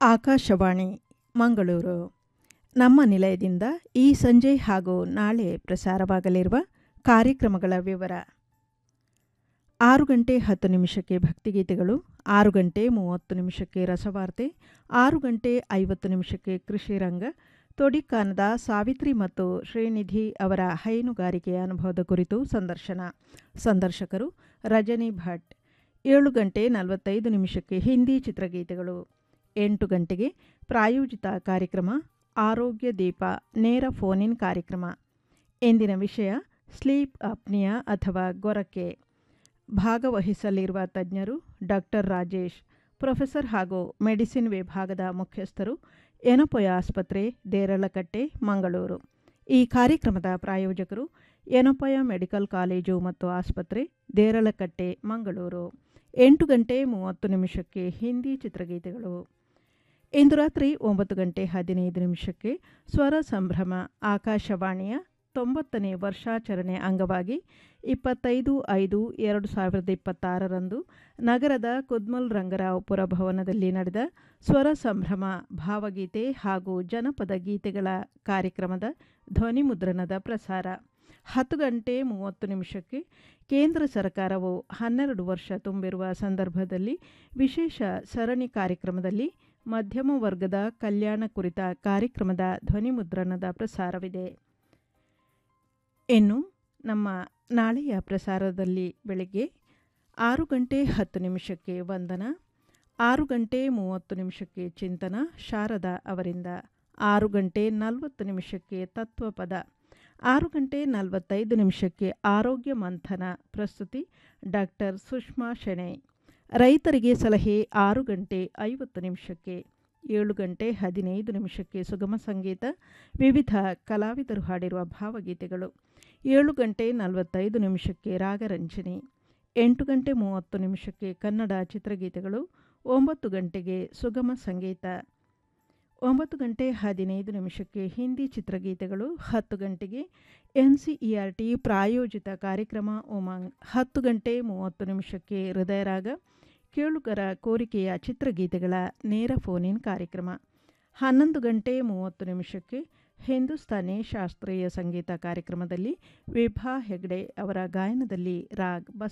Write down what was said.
ಆಕಾಶವಾಣಿ ಮಂಗಳೂರು ನಮ್ಮ ನಿಲಯದಿಂದ ಈ ಸಂಜೆ ಹಾಗೂ ನಾಳೆ ಪ್ರಸಾರವಾಗಲಿರುವ ಕಾರ್ಯಕ್ರಮಗಳ ವಿವರ ಆರು ಗಂಟೆ ಹತ್ತು ನಿಮಿಷಕ್ಕೆ ಭಕ್ತಿಗೀತೆಗಳು ಆರು ಗಂಟೆ ಮೂವತ್ತು ನಿಮಿಷಕ್ಕೆ ರಸವಾರ್ತೆ ಆರು ಗಂಟೆ ಐವತ್ತು ನಿಮಿಷಕ್ಕೆ ಕೃಷಿ ರಂಗ ತೊಡಿಕಾನದ ಸಾವಿತ್ರಿ ಮತ್ತು ಶ್ರೀನಿಧಿ ಅವರ ಹೈನುಗಾರಿಕೆಯ ಅನುಭವದ ಕುರಿತು ಸಂದರ್ಶನ ಸಂದರ್ಶಕರು ರಜನಿ ಭಟ್ ಏಳು ಗಂಟೆ ನಲವತ್ತೈದು ನಿಮಿಷಕ್ಕೆ ಹಿಂದಿ ಚಿತ್ರಗೀತೆಗಳು ಎಂಟು ಗಂಟೆಗೆ ಪ್ರಾಯೋಜಿತ ಕಾರ್ಯಕ್ರಮ ಆರೋಗ್ಯ ದೀಪ ನೇರ ಫೋನ್ ಇನ್ ಕಾರ್ಯಕ್ರಮ ಎಂದಿನ ವಿಷಯ ಸ್ಲೀಪ್ ಅಪ್ನಿಯಾ ಅಥವಾ ಗೊರಕೆ ಭಾಗವಹಿಸಲಿರುವ ತಜ್ಞರು ಡಾಕ್ಟರ್ ರಾಜೇಶ್ ಪ್ರೊಫೆಸರ್ ಹಾಗೂ ಮೆಡಿಸಿನ್ ವಿಭಾಗದ ಮುಖ್ಯಸ್ಥರು ಯನಪೊಯ ಆಸ್ಪತ್ರೆ ದೇರಳಕಟ್ಟೆ ಮಂಗಳೂರು ಈ ಕಾರ್ಯಕ್ರಮದ ಪ್ರಾಯೋಜಕರು ಯನಪೊಯ ಮೆಡಿಕಲ್ ಕಾಲೇಜು ಮತ್ತು ಆಸ್ಪತ್ರೆ ದೇರಳಕಟ್ಟೆ ಮಂಗಳೂರು ಎಂಟು ಗಂಟೆ ಮೂವತ್ತು ನಿಮಿಷಕ್ಕೆ ಹಿಂದಿ ಚಿತ್ರಗೀತೆಗಳು ಇಂದು ರಾತ್ರಿ ಒಂಬತ್ತು ಗಂಟೆ ಹದಿನೈದು ನಿಮಿಷಕ್ಕೆ ಸ್ವರ ಸಂಭ್ರಮ ಆಕಾಶವಾಣಿಯ ತೊಂಬತ್ತನೇ ವರ್ಷಾಚರಣೆ ಅಂಗವಾಗಿ ಇಪ್ಪತ್ತೈದು ಐದು ಎರಡು ಸಾವಿರದ ಇಪ್ಪತ್ತಾರರಂದು ನಗರದ ಕುದ್ಮಲ್ ರಂಗರಾವ್ ಪುರಭವನದಲ್ಲಿ ನಡೆದ ಸ್ವರ ಸಂಭ್ರಮ ಭಾವಗೀತೆ ಹಾಗೂ ಜನಪದ ಗೀತೆಗಳ ಕಾರ್ಯಕ್ರಮದ ಧ್ವನಿಮುದ್ರಣದ ಪ್ರಸಾರ ಹತ್ತು ಗಂಟೆ ಮೂವತ್ತು ನಿಮಿಷಕ್ಕೆ ಕೇಂದ್ರ ಸರ್ಕಾರವು ಹನ್ನೆರಡು ವರ್ಷ ತುಂಬಿರುವ ಸಂದರ್ಭದಲ್ಲಿ ವಿಶೇಷ ಸರಣಿ ಕಾರ್ಯಕ್ರಮದಲ್ಲಿ ಮಧ್ಯಮ ವರ್ಗದ ಕಲ್ಯಾಣ ಕುರಿತ ಕಾರ್ಯಕ್ರಮದ ಧ್ವನಿಮುದ್ರಣದ ಪ್ರಸಾರವಿದೆ ಇನ್ನು ನಮ್ಮ ನಾಳೆಯ ಪ್ರಸಾರದಲ್ಲಿ ಬೆಳಗ್ಗೆ ಆರು ಗಂಟೆ ಹತ್ತು ನಿಮಿಷಕ್ಕೆ ವಂದನ ಆರು ಗಂಟೆ ಮೂವತ್ತು ನಿಮಿಷಕ್ಕೆ ಚಿಂತನ ಶಾರದಾ ಅವರಿಂದ ಆರು ಗಂಟೆ ನಲವತ್ತು ನಿಮಿಷಕ್ಕೆ ತತ್ವಪದ ಆರು ಗಂಟೆ ನಲವತ್ತೈದು ನಿಮಿಷಕ್ಕೆ ಆರೋಗ್ಯ ಮಂಥನ ಪ್ರಸ್ತುತಿ ಡಾಕ್ಟರ್ ಸುಷ್ಮಾ ಶೆಣೈ ರೈತರಿಗೆ ಸಲಹೆ ಆರು ಗಂಟೆ ಐವತ್ತು ನಿಮಿಷಕ್ಕೆ ಏಳು ಗಂಟೆ ಹದಿನೈದು ನಿಮಿಷಕ್ಕೆ ಸುಗಮ ಸಂಗೀತ ವಿವಿಧ ಕಲಾವಿದರು ಹಾಡಿರುವ ಭಾವಗೀತೆಗಳು ಏಳು ಗಂಟೆ ನಲವತ್ತೈದು ನಿಮಿಷಕ್ಕೆ ರಾಗರಂಜನಿ ಎಂಟು ಗಂಟೆ ಮೂವತ್ತು ನಿಮಿಷಕ್ಕೆ ಕನ್ನಡ ಚಿತ್ರಗೀತೆಗಳು ಒಂಬತ್ತು ಗಂಟೆಗೆ ಸುಗಮ ಸಂಗೀತ ಒಂಬತ್ತು ಗಂಟೆ ಹದಿನೈದು ನಿಮಿಷಕ್ಕೆ ಹಿಂದಿ ಚಿತ್ರಗೀತೆಗಳು ಹತ್ತು ಗಂಟೆಗೆ N C E R T ಪ್ರಾಯೋಜಿತ ಕಾರ್ಯಕ್ರಮ ಉಮಂಗ್ ಹತ್ತು ಗಂಟೆ ಮೂವತ್ತು ನಿಮಿಷಕ್ಕೆ ಹೃದಯರಾಗ ಕೇಳುಗರ ಕೋರಿಕೆಯ ಚಿತ್ರಗೀತೆಗಳ ನೇರ ಫೋನ್ ಇನ್ ಕಾರ್ಯಕ್ರಮ ಹನ್ನೊಂದು ಗಂಟೆ ಮೂವತ್ತು ನಿಮಿಷಕ್ಕೆ ಹಿಂದೂಸ್ತಾನಿ ಶಾಸ್ತ್ರೀಯ ಸಂಗೀತ ಕಾರ್ಯಕ್ರಮದಲ್ಲಿ ವಿಭಾ ಹೆಗ್ಡೆ ಅವರ ಗಾಯನದಲ್ಲಿ ರಾಗ್ ಬಸ್